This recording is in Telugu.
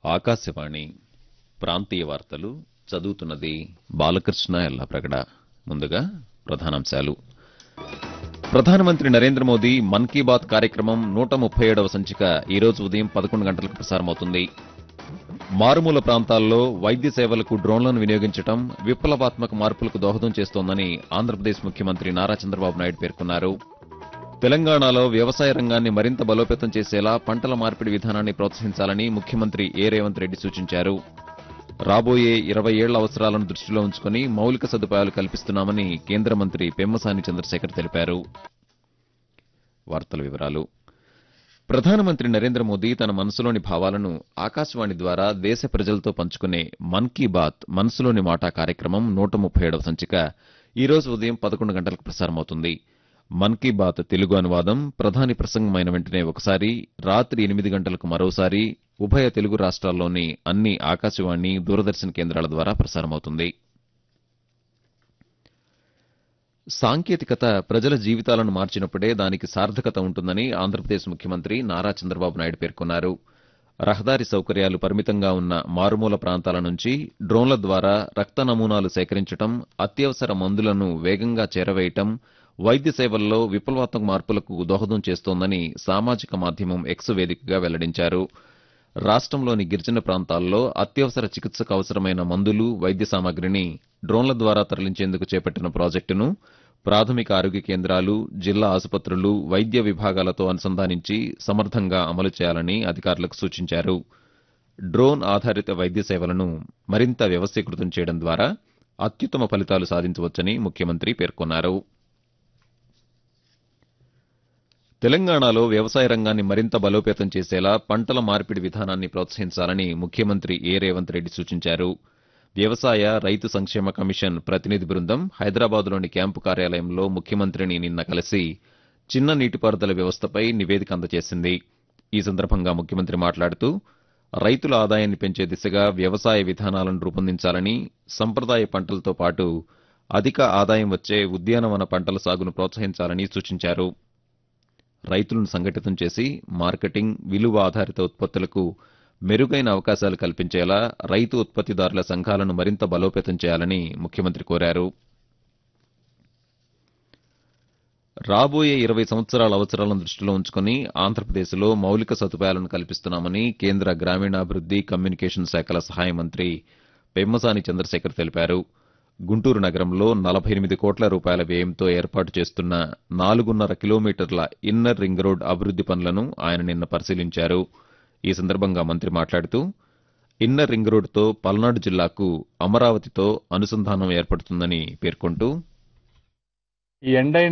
ఆకాశవాణి ప్రాంతీయ వార్తలు చదువుతున్నది బాలకృష్ణ ఎల్లప్రగడ ముందుగా ప్రధానాంశాలు ప్రధానమంత్రి నరేంద్ర మోదీ మన్ కీ బాత్ కార్యక్రమం నూట ముప్పై ఏడవ సంచిక ఈ రోజు ఉదయం పదకొండు గంటలకు ప్రసారమవుతుంది మారుమూల ప్రాంతాల్లో వైద్య సేవలకు డ్రోన్లను వినియోగించడం విప్లవాత్మక మార్పులకు దోహదం చేస్తోందని ఆంధ్రప్రదేశ్ ముఖ్యమంత్రి నారా చంద్రబాబు నాయుడు పేర్కొన్నారు తెలంగాణలో వ్యవసాయ రంగాన్ని మరింత బలోపేతం చేసేలా పంటల మార్పిడి విధానాన్ని ప్రోత్సహించాలని ముఖ్యమంత్రి ఏ రేవంత్ రెడ్డి సూచించారు రాబోయే ఇరవై ఏళ్ల అవసరాలను దృష్టిలో ఉంచుకుని మౌలిక సదుపాయాలు కల్పిస్తున్నామని కేంద్ర మంత్రి పెమ్మసాని చంద్రశేఖర్ తెలిపారు వార్తల వివరాలు ప్రధానమంత్రి నరేంద్ర మోదీ తన మనసులోని భావాలను ఆకాశవాణి ద్వారా దేశ ప్రజలతో పంచుకునే మన్ కీ బాత్ మనసులోని మాట కార్యక్రమం నూట ముప్పై ఏడవ సంచిక ఈ రోజు ఉదయం పదకొండు గంటలకు ప్రసారమవుతుంది మన్ కీ బాత్ తెలుగు అనువాదం ప్రధాని ప్రసంగమైన వెంటనే ఒకసారి రాత్రి ఎనిమిది గంటలకు మరోసారి ఉభయ తెలుగు రాష్ట్రాల్లోని అన్ని ఆకాశవాణి దూరదర్శన్ కేంద్రాల ద్వారా ప్రసారమవుతుంది సాంకేతికత ప్రజల జీవితాలను మార్చినప్పుడే దానికి సార్థకత ఉంటుందని ఆంధ్రప్రదేశ్ ముఖ్యమంత్రి నారా చంద్రబాబు నాయుడు పేర్కొన్నారు రహదారి సౌకర్యాలు పరిమితంగా ఉన్న మారుమూల ప్రాంతాల నుంచి డ్రోన్ల ద్వారా రక్త నమూనాలు సేకరించడం అత్యవసర మందులను వేగంగా చేరవేయటం వైద్య సేవల్లో విప్లవాత్మక మార్పులకు దోహదం చేస్తోందని సామాజిక మాధ్యమం ఎక్స్ వేదికగా వెల్లడించారు రాష్ట్రంలోని గిరిజన ప్రాంతాల్లో అత్యవసర చికిత్సకు అవసరమైన మందులు వైద్య సామగ్రిని డ్రోన్ల ద్వారా తరలించేందుకు చేపట్టిన ప్రాజెక్టును ప్రాథమిక ఆరోగ్య కేంద్రాలు జిల్లా ఆసుపత్రులు వైద్య విభాగాలతో అనుసంధానించి సమర్థంగా అమలు చేయాలని అధికారులకు సూచించారు డ్రోన్ ఆధారిత వైద్య సేవలను మరింత వ్యవస్థీకృతం చేయడం ద్వారా అత్యుత్తమ ఫలితాలు సాధించవచ్చని ముఖ్యమంత్రి పేర్కొన్నారు తెలంగాణలో వ్యవసాయ రంగాన్ని మరింత బలోపేతం చేసేలా పంటల మార్పిడి విధానాన్ని ప్రోత్సహించాలని ముఖ్యమంత్రి ఏ రేవంత్ రెడ్డి సూచించారు వ్యవసాయ రైతు సంక్షేమ కమిషన్ ప్రతినిధి బృందం హైదరాబాద్లోని క్యాంపు కార్యాలయంలో ముఖ్యమంత్రిని నిన్న కలిసి చిన్న నీటిపారుదల వ్యవస్థపై నివేదిక అందజేసింది ఈ సందర్భంగా ముఖ్యమంత్రి మాట్లాడుతూ రైతుల ఆదాయాన్ని పెంచే దిశగా వ్యవసాయ విధానాలను రూపొందించాలని సంప్రదాయ పంటలతో పాటు అధిక ఆదాయం వచ్చే ఉద్యానవన పంటల సాగును ప్రోత్సహించాలని సూచించారు రైతులను సంఘటితం చేసి మార్కెటింగ్ విలువ ఆధారిత ఉత్పత్తులకు మెరుగైన అవకాశాలు కల్పించేలా రైతు ఉత్పత్తిదారుల సంఘాలను మరింత బలోపేతం చేయాలని ముఖ్యమంత్రి కోరారు రాబోయే ఇరవై సంవత్సరాల అవసరాలను దృష్టిలో ఉంచుకుని ఆంధ్రప్రదేశ్లో మౌలిక సదుపాయాలను కల్పిస్తున్నామని కేంద్ర గ్రామీణాభివృద్ది కమ్యూనికేషన్ శాఖల సహాయ మంత్రి పెమ్మసాని చంద్రశేఖర్ తెలిపారు గుంటూరు నగరంలో నలభై ఎనిమిది కోట్ల రూపాయల వ్యయంతో ఏర్పాటు చేస్తున్న నాలుగున్నర కిలోమీటర్ల ఇన్నర్ రింగ్ రోడ్ అభివృద్ది పనులను ఆయన నిన్న పరిశీలించారు ఈ సందర్భంగా మంత్రి మాట్లాడుతూ ఇన్నర్ రింగ్ రోడ్డుతో పల్నాడు జిల్లాకు అమరావతితో అనుసంధానం ఏర్పడుతుందని పేర్కొంటూ ఈ ఎండైన